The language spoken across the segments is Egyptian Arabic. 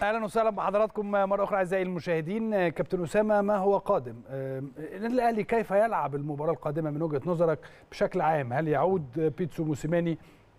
اهلا وسهلا بحضراتكم مره اخرى اعزائي المشاهدين كابتن اسامه ما هو قادم النادي الاهلي كيف يلعب المباراه القادمه من وجهه نظرك بشكل عام هل يعود بيتسو موسيماني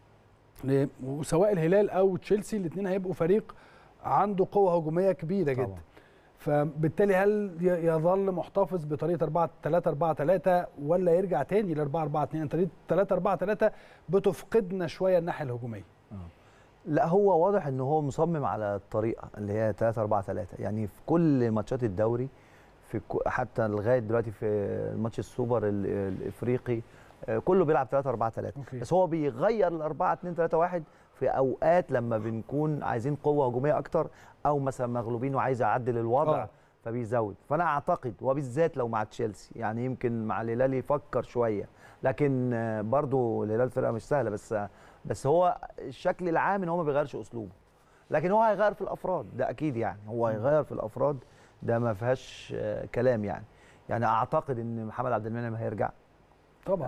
وسواء الهلال او تشيلسي الاثنين هيبقوا فريق عنده قوه هجوميه كبيره جدا طبعا. فبالتالي هل يظل محتفظ بطريقه 4 3 4 3 ولا يرجع تاني ل 4 4 2 طريقه 3 4 3 بتفقدنا شويه الناحيه الهجوميه لا هو واضح ان هو مصمم على الطريقه اللي هي 3 4 3 يعني في كل ماتشات الدوري في حتى لغايه دلوقتي في ماتش السوبر الافريقي كله بيلعب 3 4 3 أوكي. بس هو بيغير ال 4 2 3 1 في اوقات لما بنكون عايزين قوه هجوميه اكتر او مثلا مغلوبين وعايز يعدل الوضع أوه. فبيزود فانا اعتقد وبالذات لو مع تشيلسي يعني يمكن مع الهلال يفكر شويه لكن برضو الهلال فرقه مش سهله بس بس هو الشكل العام ان هو ما بيغيرش اسلوبه لكن هو هيغير في الافراد ده اكيد يعني هو هيغير في الافراد ده ما فيهاش كلام يعني يعني اعتقد ان محمد عبد المنعم هيرجع طبعا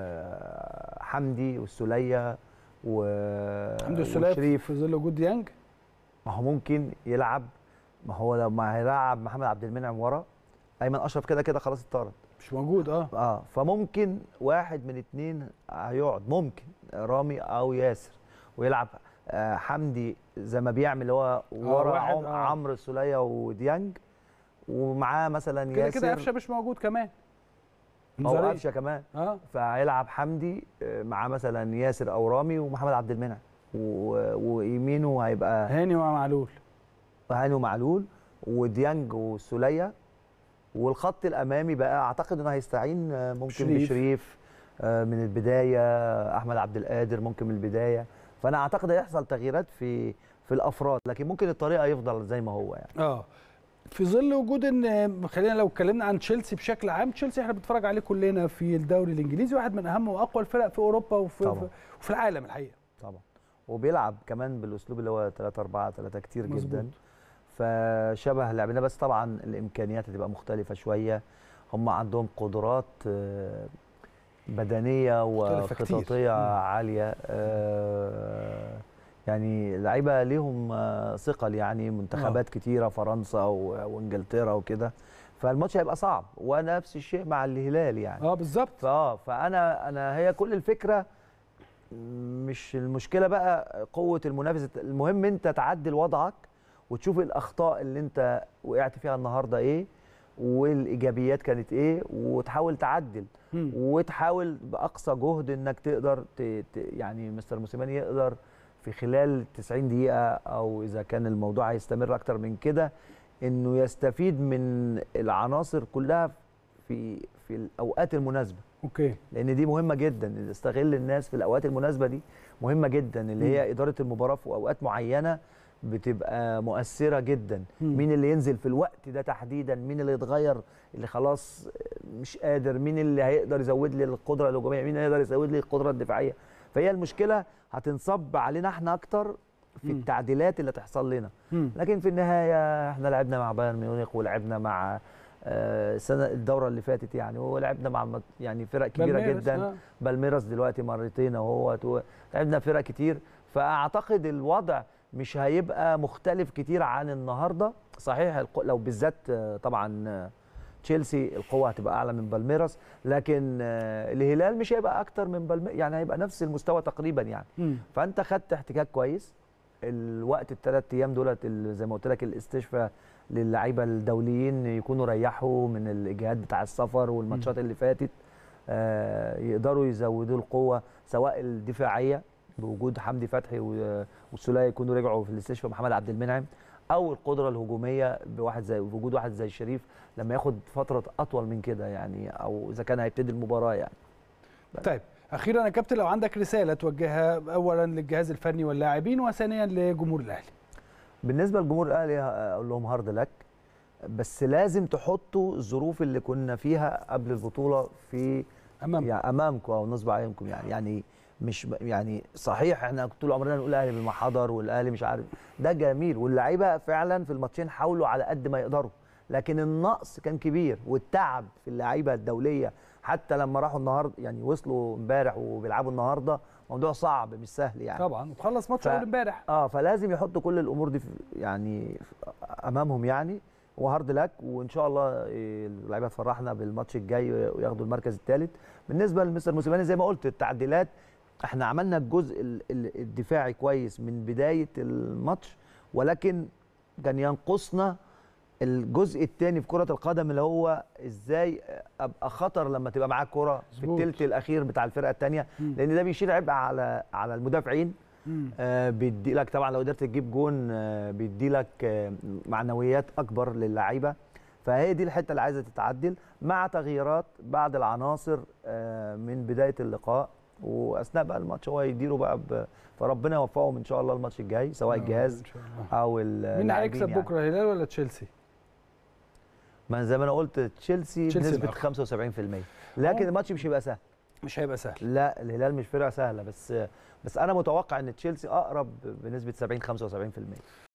آه حمدي والسوليه و حمدي والسوليه في ظل وجود ديانج ما هو ممكن يلعب ما هو لما هيلعب محمد عبد المنعم ورا ايمن اشرف كده كده خلاص اتطرد مش موجود اه اه فممكن واحد من اتنين هيقعد ممكن رامي او ياسر ويلعب آه حمدي زي ما بيعمل هو ورا آه آه. عمرو السوليه وديانج ومعاه مثلا كده ياسر كده قفشه مش موجود كمان او قفشه كمان اه فهيلعب حمدي معاه مثلا ياسر او رامي ومحمد عبد المنعم ويمينه هيبقى هاني ومعلول هاني ومعلول وديانج والسوليه والخط الامامي بقى اعتقد انه هيستعين ممكن شريف. بشريف من البدايه احمد عبد القادر ممكن من البدايه فانا اعتقد هيحصل تغييرات في في الافراد لكن ممكن الطريقه يفضل زي ما هو يعني اه في ظل وجود ان خلينا لو اتكلمنا عن تشيلسي بشكل عام تشيلسي احنا بنتفرج عليه كلنا في الدوري الانجليزي واحد من اهم واقوى الفرق في اوروبا وفي طبعا. وفي العالم الحقيقه طبعا وبيلعب كمان بالاسلوب اللي هو 3 4 3 كتير مزبوط. جدا فشبه لعبنا بس طبعا الامكانيات هتبقى مختلفه شويه هم عندهم قدرات بدنيه وخططيه عاليه يعني لعيبه ليهم ثقل يعني منتخبات أوه. كتيره فرنسا وانجلترا وكده فالماتش هيبقى صعب ونفس الشيء مع الهلال يعني اه بالظبط اه فانا انا هي كل الفكره مش المشكله بقى قوه المنافس المهم انت تعدل وضعك وتشوف الاخطاء اللي انت وقعت فيها النهارده ايه والايجابيات كانت ايه وتحاول تعدل م. وتحاول باقصى جهد انك تقدر ت... ت... يعني مستر موسيماني يقدر في خلال 90 دقيقه او اذا كان الموضوع هيستمر اكتر من كده انه يستفيد من العناصر كلها في في الاوقات المناسبه اوكي لان دي مهمه جدا يستغل الناس في الاوقات المناسبه دي مهمه جدا اللي م. هي اداره المباراه في اوقات معينه بتبقى مؤثره جدا م. مين اللي ينزل في الوقت ده تحديدا مين اللي يتغير اللي خلاص مش قادر مين اللي هيقدر يزود لي القدره الهجوميه مين اللي هيقدر يزود لي القدره الدفاعيه فهي المشكله هتنصب علينا احنا اكتر في م. التعديلات اللي تحصل لنا م. لكن في النهايه احنا لعبنا مع بايرن ميونخ ولعبنا مع السنه الدوره اللي فاتت يعني ولعبنا مع يعني فرق كبيره جدا بالميراس دلوقتي مرتين اهوت لعبنا فرق كتير فاعتقد الوضع مش هيبقى مختلف كتير عن النهارده صحيح لو بالذات طبعا تشيلسي القوه هتبقى اعلى من بالميراس لكن الهلال مش هيبقى اكتر من بالميراس يعني هيبقى نفس المستوى تقريبا يعني م. فانت خدت احتكاك كويس الوقت الثلاث ايام دولت زي ما قلت لك الاستشفاء للعيبه الدوليين يكونوا ريحوا من الاجهاد بتاع السفر والماتشات اللي فاتت آه يقدروا يزودوا القوه سواء الدفاعيه بوجود حمدي فتحي والسوليه يكونوا رجعوا في الاستشفاء محمد عبد المنعم او القدره الهجوميه بواحد زي بوجود واحد زي الشريف لما ياخد فتره اطول من كده يعني او اذا كان هيبتدي المباراه يعني طيب اخيرا يا كابتن لو عندك رساله توجهها اولا للجهاز الفني واللاعبين وثانيا لجمهور الاهلي بالنسبه لجمهور الاهلي اقول لهم هارد لك بس لازم تحطوا الظروف اللي كنا فيها قبل البطوله في امام يعني امامكم او نصب عينكم يعني يعني مش يعني صحيح احنا طول عمرنا نقول الاهلي بالمحضر والاهلي مش عارف ده جميل واللعيبه فعلا في الماتشين حاولوا على قد ما يقدروا لكن النقص كان كبير والتعب في اللعيبه الدوليه حتى لما راحوا النهارده يعني وصلوا امبارح وبيلعبوا النهارده موضوع صعب مش سهل يعني طبعا وخلص ماتش ف- اول امبارح اه فلازم يحطوا كل الامور دي في يعني في- امامهم يعني وهارد لك وان شاء الله إيه، اللعيبه تفرحنا بالماتش الجاي وياخدوا المركز الثالث بالنسبه لمستر موسيماني زي ما قلت التعديلات احنا عملنا الجزء ال- ال- الدفاعي كويس من بدايه الماتش ولكن كان ينقصنا الجزء الثاني في كره القدم اللي هو ازاي ابقى خطر لما تبقى معاك كره في مظبوط. الثلث الاخير بتاع الفرقه الثانيه مم. لان ده بيشيل عبء على على المدافعين مم. آه، بيدي لك طبعا لو قدرت تجيب جون آه، بيدي لك آه، معنويات اكبر للعيبه فهي دي الحته اللي عايزه تتعدل مع تغييرات بعض العناصر آه، من بدايه اللقاء واثناء بقى الماتش هو يديره بقى ب... فربنا يوفقهم ان شاء الله الماتش الجاي سواء آه، الجهاز إن شاء الله. او مين اللاعبين هيكسب يعني. بكره الهلال ولا تشيلسي؟ ما زي ما انا قلت تشيلسي تشيلسي بنسبه الأقرب. 75% لكن آه. الماتش مش هيبقى سهل مش هيبقى سهل لا الهلال مش فرقه سهله بس بس انا متوقع ان تشيلسي اقرب بنسبه 70 75%